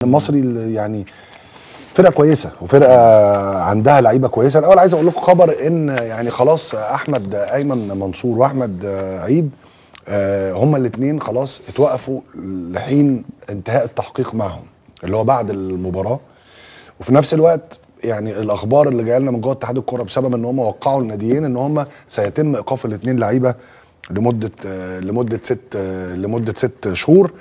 المصري اللي يعني فرقه كويسه وفرقه عندها لعيبه كويسه الاول عايز اقول لكم خبر ان يعني خلاص احمد ايمن منصور واحمد عيد آه، هما الاثنين خلاص اتوقفوا لحين انتهاء التحقيق معهم اللي هو بعد المباراه وفي نفس الوقت يعني الاخبار اللي جايه لنا من جوه اتحاد الكوره بسبب ان هم وقعوا الناديين ان هم سيتم ايقاف الاثنين لعيبه لمده آه، لمده ست آه، لمده ست شهور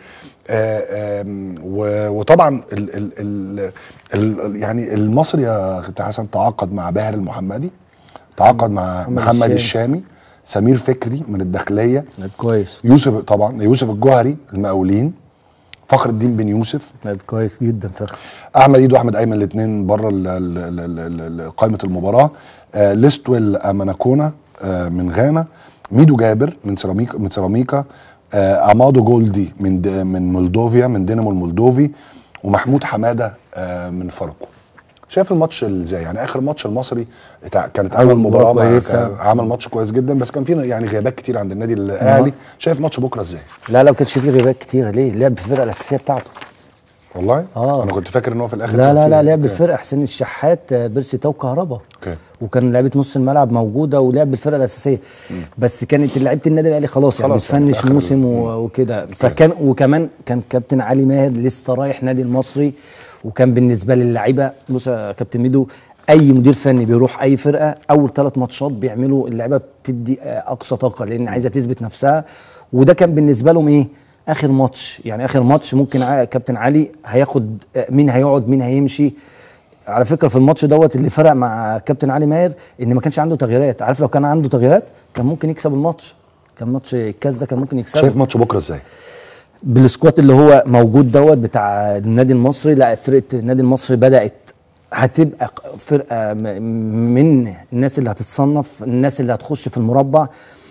آه، آم، و- وطبعا ال ال ال ال يعني المصري يا كابتن حسن تعاقد مع باهر المحمدي تعاقد مع محمد محمد الشامي. الشامي سمير فكري من الداخليه لعب كويس يوسف طبعا يوسف الجوهري المقاولين فخر الدين بن يوسف لعب كويس جدا فخر احمد ايد واحمد ايمن الاثنين بره ال- ال- ال- ال- ال- قائمه المباراه آه ليستويل اماناكونا آه من غانا ميدو جابر من سيراميكا من سيراميكا آه امادو جولدي من د- من مولدوفيا من دينامو المولدوفي ومحمود حماده آه من فاركو شايف الماتش ازاي يعني اخر ماتش المصري بتاع كانت اول عمل مباراه مباراة مع كويسة. كا- عمل ماتش كويس جدا بس كان في يعني غيابات كتير عند النادي الاهلي شايف ماتش بكره ازاي لا لا ما كانش فيه غيابات كتيره ليه لعب في الفرقه الاساسيه بتاعته والله آه. انا كنت فاكر ان هو في الاخر لا كان لا في- لا لعب أوكي. بالفرقه حسين الشحات آه، بيرسي تاو كهربا اوكي وكان لعيبه نص الملعب موجوده ولعب بالفرقه الاساسيه بس كانت لعيبه النادي الاهلي خلاص يعني خلاص يعني بتفنش في آخر موسم ال- و- وكده فكان وكمان كان كابتن علي ماهر لسه رايح نادي المصري وكان بالنسبه للعيبه بص يا كابتن ميدو اي مدير فني بيروح اي فرقه اول ثلاث ماتشات بيعملوا اللعيبه بتدي آه، اقصى طاقه لان عايزه تثبت نفسها وده كان بالنسبه لهم ايه اخر ماتش يعني اخر ماتش ممكن ع- كابتن علي هياخد آه، مين هيقعد مين هيمشي على فكره في الماتش دوت اللي فرق مع كابتن علي ماهر ان ما كانش عنده تغييرات عارف لو كان عنده تغييرات كان ممكن يكسب الماتش كان ماتش الكاس ده كان ممكن يكسبه شايف ماتش بكره ازاي بالسكواد اللي هو موجود دوت بتاع النادي المصري لا فرقه النادي المصري بدات هتبقى فرقه م- من الناس اللي هتتصنف الناس اللي هتخش في المربع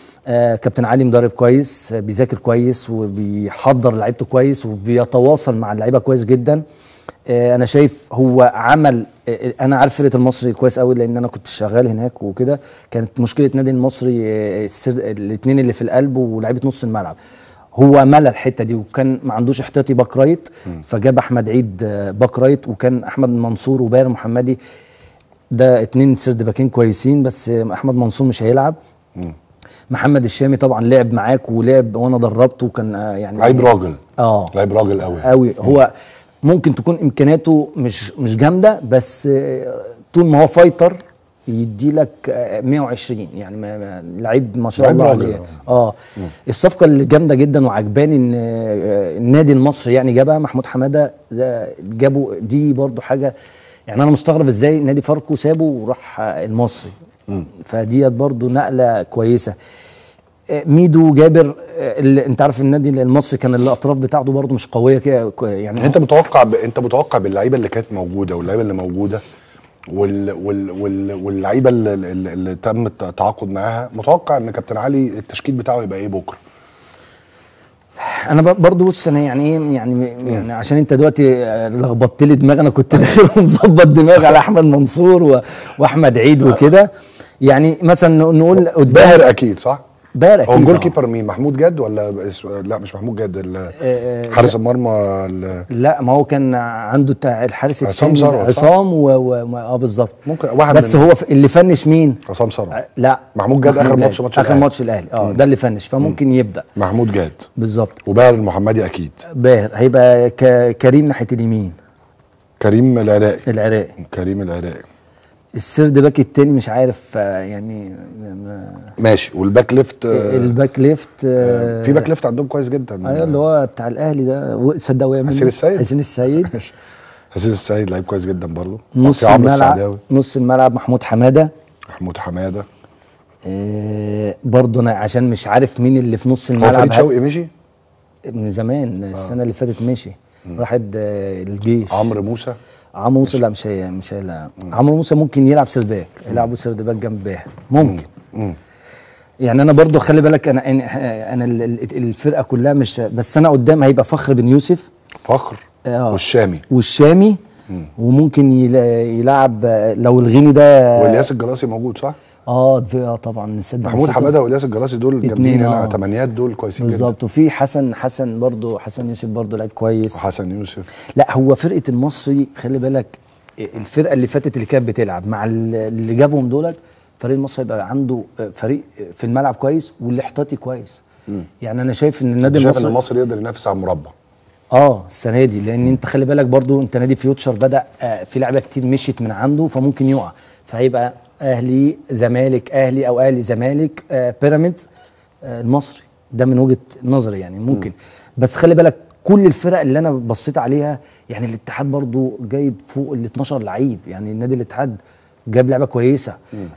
آه كابتن علي مدرب كويس آه، بيذاكر كويس وبيحضر لعيبته كويس وبيتواصل مع اللعيبه كويس جدا آه انا شايف هو عمل آه انا عارف فرقه المصري كويس قوي لان انا كنت شغال هناك وكده كانت مشكله نادي المصري الاثنين اللي في القلب ولاعيبه نص الملعب هو ملى الحته دي وكان ما عندوش احتياطي باك رايت فجاب احمد عيد آه، باك رايت وكان احمد منصور وباير محمدي ده اتنين سرد باكين كويسين بس آه، احمد منصور مش هيلعب محمد الشامي طبعا لعب معاك ولعب وانا دربته وكان آه، يعني لعيب راجل اه لعيب راجل قوي قوي هو ممكن تكون امكانياته مش مش جامده بس آه، طول ما هو فايتر يدي لك 120 يعني ما- ما- لعيب ما شاء لعيب الله راجل، عليه اه الصفقه اللي جامده جدا وعجباني ان آه، النادي المصري يعني جابها محمود حماده ده جابوا دي برضو حاجه يعني انا مستغرب ازاي نادي فاركو سابه وراح آه، المصري فديت برضو نقله كويسه آه، ميدو جابر آه، اللي انت عارف النادي المصري كان الاطراف بتاعته برضو مش قويه كده كو- يعني انت متوقع ب... انت متوقع باللعيبه اللي كانت موجوده واللعيبه اللي موجوده وال... وال... وال... واللعيبه اللي, اللي, اللي تم التعاقد معاها متوقع ان كابتن علي التشكيل بتاعه يبقى ايه بكره انا ب- برضو بص انا يعني ايه يعني يعني عشان انت دلوقتي آه، لخبطت لي دماغي انا كنت داخل ومظبط دماغي على احمد منصور و... واحمد عيد وكده يعني مثلا ن- نقول قدام باهر اكيد صح باهر هو اكيد الجول آه. كيبر مين محمود جد ولا اس... لا مش محمود جد ال... آه، حارس المرمى ال... لا ما هو كان عنده بتاع الحارس عصام التاني ده، ثروت، صح؟ عصام و... و... و... اه بالظبط ممكن واحد بس من هو ف... اللي فنش مين عصام ثروت لا محمود جاد آخر ماتش- ماتش اخر الأهلي. ماتش الاهلي اه ده اللي فنش فممكن يبدا محمود جاد بالظبط وباهر المحمدي اكيد باهر هيبقى ك... كريم ناحيه اليمين كريم العراقي العراقي كريم العراقي السرد باك التاني مش عارف آه، يعني ما- ماشي والباك ليفت آه، الباك ليفت آه، في باك ليفت عندهم كويس جدا ايوه اللي هو بتاع الاهلي ده و- صدق وقع منه حسين السيد؟ حسين السيد ماشي حسين السيد لعيب كويس جدا برضه نص في عمرو الملعب السعداوي نص الملعب محمود حماده محمود حماده آه برضه انا عشان مش عارف مين اللي في نص هو الملعب فريد هل- شوقي مشي من زمان السنه اللي فاتت مشي راحت آه الجيش عمرو موسى عمرو موسى لا مش هي مش هي عمرو موسى ممكن يلعب سيرد باك يلعبوا سيرد باك جنب باهر ممكن مم. يعني انا برضو خلي بالك انا أنا- انا ال- ال- الفرقه كلها مش بس انا قدام هيبقى فخر بن يوسف فخر آه. والشامي والشامي وممكن يلا- يلعب آه، لو الغيني ده والياس الجراسي موجود صح؟ اه في اه طبعا نسد محمود حماده والياس الجراسي دول اتنين، جامدين هنا آه. تمانيات دول كويسين جدا بالظبط وفي حسن حسن برضو حسن يوسف برضو لعيب كويس وحسن يوسف لا هو فرقه المصري خلي بالك الفرقه اللي فاتت اللي كانت بتلعب مع ال- اللي جابهم دولت فريق المصري يبقى عنده فريق في الملعب كويس والاحتياطي كويس يعني انا شايف ان النادي شايف ان المصري المصري يقدر ينافس على المربع اه السنه دي لان انت خلي بالك برضو انت نادي فيوتشر بدا آه في لعيبه كتير مشيت من عنده فممكن يقع فهيبقى اهلي زمالك اهلي او اهلي زمالك آه بيراميدز آه المصري ده من وجهه نظري يعني ممكن بس خلي بالك كل الفرق اللي انا بصيت عليها يعني الاتحاد برضو جايب فوق ال 12 لعيب يعني النادي الاتحاد جاب لعبه كويسه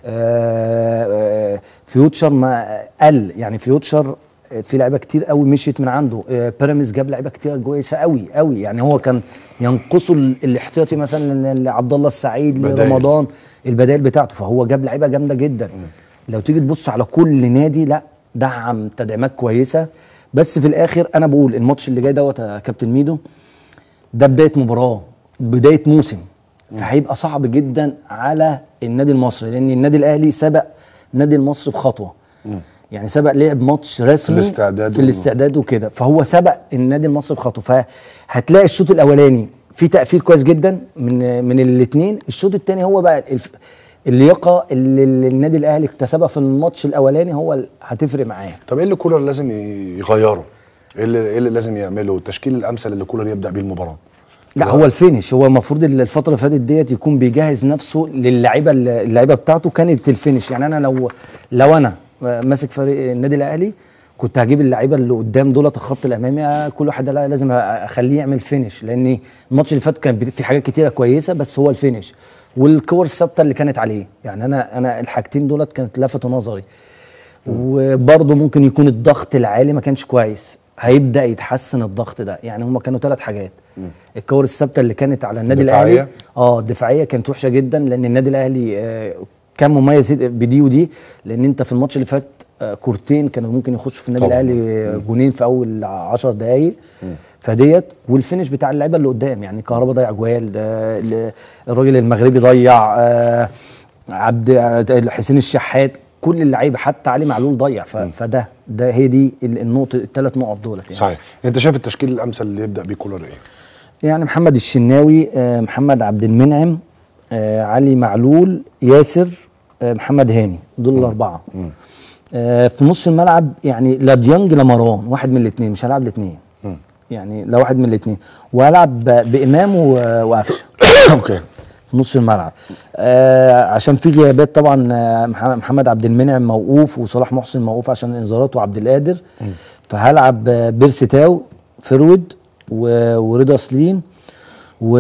آه آه فيوتشر ما قل يعني فيوتشر في لعيبه كتير قوي مشيت من عنده آه، بيراميدز جاب لعيبه كتير كويسه قوي قوي يعني هو كان ينقصه ال- الاحتياطي مثلا لعبد الله السعيد بدايل. لرمضان البدائل بتاعته فهو جاب لعيبه جامده جدا لو تيجي تبص على كل نادي لا دعم تدعيمات كويسه بس في الاخر انا بقول الماتش اللي جاي دوت يا كابتن ميدو ده بدايه مباراه بدايه موسم فهيبقى صعب جدا على النادي المصري لان النادي الاهلي سبق النادي المصري بخطوه يعني سبق لعب ماتش رسمي الاستعداد في و- الاستعداد وكده فهو سبق النادي المصري بخطوه فهتلاقي الشوط الاولاني في تقفيل كويس جدا من من الاثنين الشوط الثاني هو بقى الف... اللياقه اللي اللي النادي الاهلي اكتسبها في الماتش الاولاني هو اللي هتفرق معاه طب ايه اللي كولر لازم يغيره؟ ايه اللي, إيه اللي لازم يعمله؟ التشكيل الامثل اللي كولر يبدا بيه المباراه لا هو الفينش هو المفروض ال- الفتره اللي فاتت ديت يكون بيجهز نفسه للعيبه اللي- اللعيبه بتاعته كانت الفينش يعني انا لو لو انا ماسك فريق النادي الاهلي كنت هجيب اللعيبه اللي قدام دولت الخط الامامي آه، كل واحد لا لازم اخليه يعمل فينش لان الماتش اللي فات كان بي- في حاجات كتيره كويسه بس هو الفينش والكور الثابته اللي كانت عليه يعني انا انا الحاجتين دولت كانت لفتوا نظري وبرضه ممكن يكون الضغط العالي ما كانش كويس هيبدا يتحسن الضغط ده يعني هما كانوا ثلاث حاجات الكور الثابته اللي كانت على النادي الدفاعية؟ الاهلي اه الدفاعيه كانت وحشه جدا لان النادي الاهلي آه كان مميز بدي ودي لان انت في الماتش اللي فات آه كورتين كانوا ممكن يخشوا في النادي طبعاً. الاهلي آه، جونين في اول 10 دقائق فديت والفينش بتاع اللعيبه اللي قدام يعني كهربا ضيع جوال ده ال- الراجل المغربي ضيع آه عبد حسين الشحات كل اللعيبه حتى علي معلول ضيع ف- فده ده هي دي ال- النقطه الثلاث نقط دولت يعني صحيح انت شايف التشكيل الامثل اللي يبدا بيه كولر ايه؟ يعني محمد الشناوي آه، محمد عبد المنعم آه، علي معلول ياسر آه، محمد هاني دول الاربعه آه، في نص الملعب يعني لا ديانج لا مروان واحد من الاثنين مش هلعب الاثنين يعني لا واحد من الاثنين وهلعب ب- بامام و- وقفشه اوكي في نص الملعب آه عشان في غيابات طبعا آه، مح- محمد عبد المنعم موقوف وصلاح محسن موقوف عشان الانذارات وعبد القادر فهلعب آه، بيرسي تاو فرود و- ورضا سليم و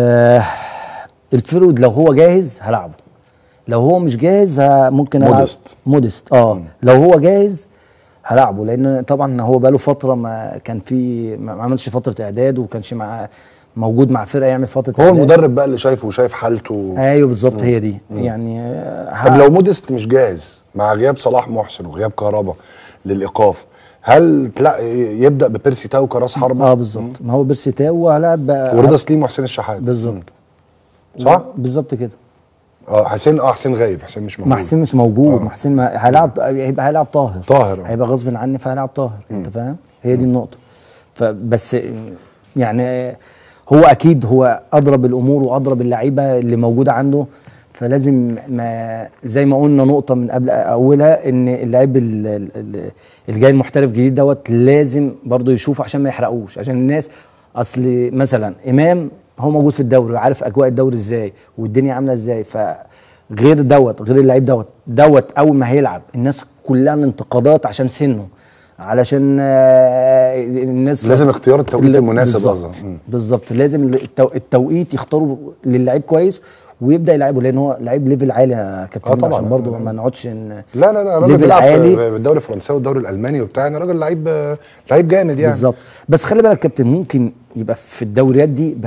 الفرود لو هو جاهز هلعبه لو هو مش جاهز ه- ممكن العب موديست. مودست اه لو هو جاهز هلعبه لان طبعا هو بقاله فتره ما كان في ما ما عملش فتره اعداد وكانش مع موجود مع فرقه يعمل فتره هو إعداد. المدرب بقى اللي شايفه وشايف حالته ايوه بالظبط هي دي يعني آه، طب ه- لو موديست مش جاهز مع غياب صلاح محسن وغياب كهربا للايقاف هل تلاقي يبدا ببيرسي تاو كراس حربه اه بالظبط ما هو بيرسي تاو وهلاعب بقى- ورضا سليم وحسين الشحات بالظبط صح؟ بالظبط كده اه حسين اه حسين غايب حسين مش موجود ما حسين مش موجود آه. ما حسين ما هيلعب هيبقى هيلعب طاهر طاهر، آه. هيبقى غصب عني فهيلعب طاهر انت فاهم هي دي النقطه فبس يعني هو اكيد هو اضرب الامور واضرب اللعيبه اللي موجوده عنده فلازم ما زي ما قلنا نقطه من قبل اولها ان اللعيب ال- ال- ال- اللي جاي المحترف جديد دوت لازم برضه يشوف عشان ما يحرقوش عشان الناس اصل مثلا امام هو موجود في الدوري وعارف اجواء الدوري ازاي والدنيا عامله ازاي فغير دوت غير اللعيب دوت دوت اول ما هيلعب الناس كلها الانتقادات عشان سنه علشان آه، الناس لازم اختيار التوقيت لا، المناسب بالظبط. قصدك. مم. بالظبط لازم التو... التوقيت يختاروا للعيب كويس ويبدا يلعبه لان هو لعيب ليفل عالي يا كابتن آه ميدو، طبعاً. عشان برضه لا، لا. ما نقعدش ان لا لا لا راجل ليفل بيلعب عالي. في الدوري الفرنساوي والدوري الالماني وبتاع يعني راجل لعيب لعيب جامد يعني بالظبط بس خلي بالك يا كابتن ممكن يبقى في الدوريات دي بس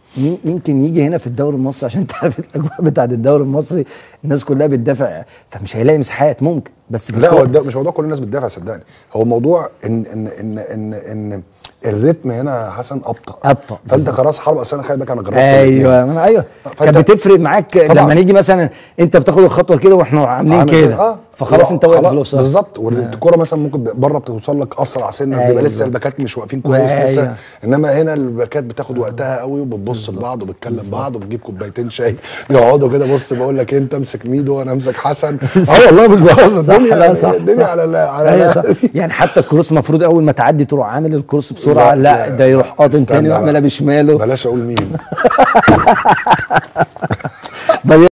مين- يمكن يجي هنا في الدوري المصري عشان تعرف الاجواء بتاعت الدوري المصري الناس كلها بتدافع فمش هيلاقي مساحات ممكن بس في لا هو الكورة- الد- مش موضوع كل الناس بتدافع صدقني هو موضوع ان ان ان ان ان الريتم هنا يا حسن ابطا أبطأ، فانت كراس حرب اصل انا خلي بالك انا جربت ايوه ما أنا ايوه فأنت- كانت بتفرق معاك طبعاً. لما نيجي مثلا انت بتاخد الخطوه كده واحنا عاملين عامل كده اه فخلاص انت واقف في خلاص الاوساط بالظبط والكوره مثلا ممكن بره بتوصل لك اسرع سنه بيبقى أيوة. لسه الباكات مش واقفين كويس أيوة. لسه انما هنا الباكات بتاخد وقتها قوي وبتبص لبعض وبتكلم بعض وبتجيب كوبايتين شاي يقعدوا كده بص بقول لك انت امسك ميدو وانا امسك حسن اه والله مش بهزر صح الدنيا لا صح الدنيا صح. على لا على ايوه لا. صح يعني حتى الكروس المفروض اول ما تعدي تروح عامل الكروس بسرعه لا، لا, لا، ده يروح قاطم استنى تاني بقى. ويعملها بشماله بلاش اقول مين ده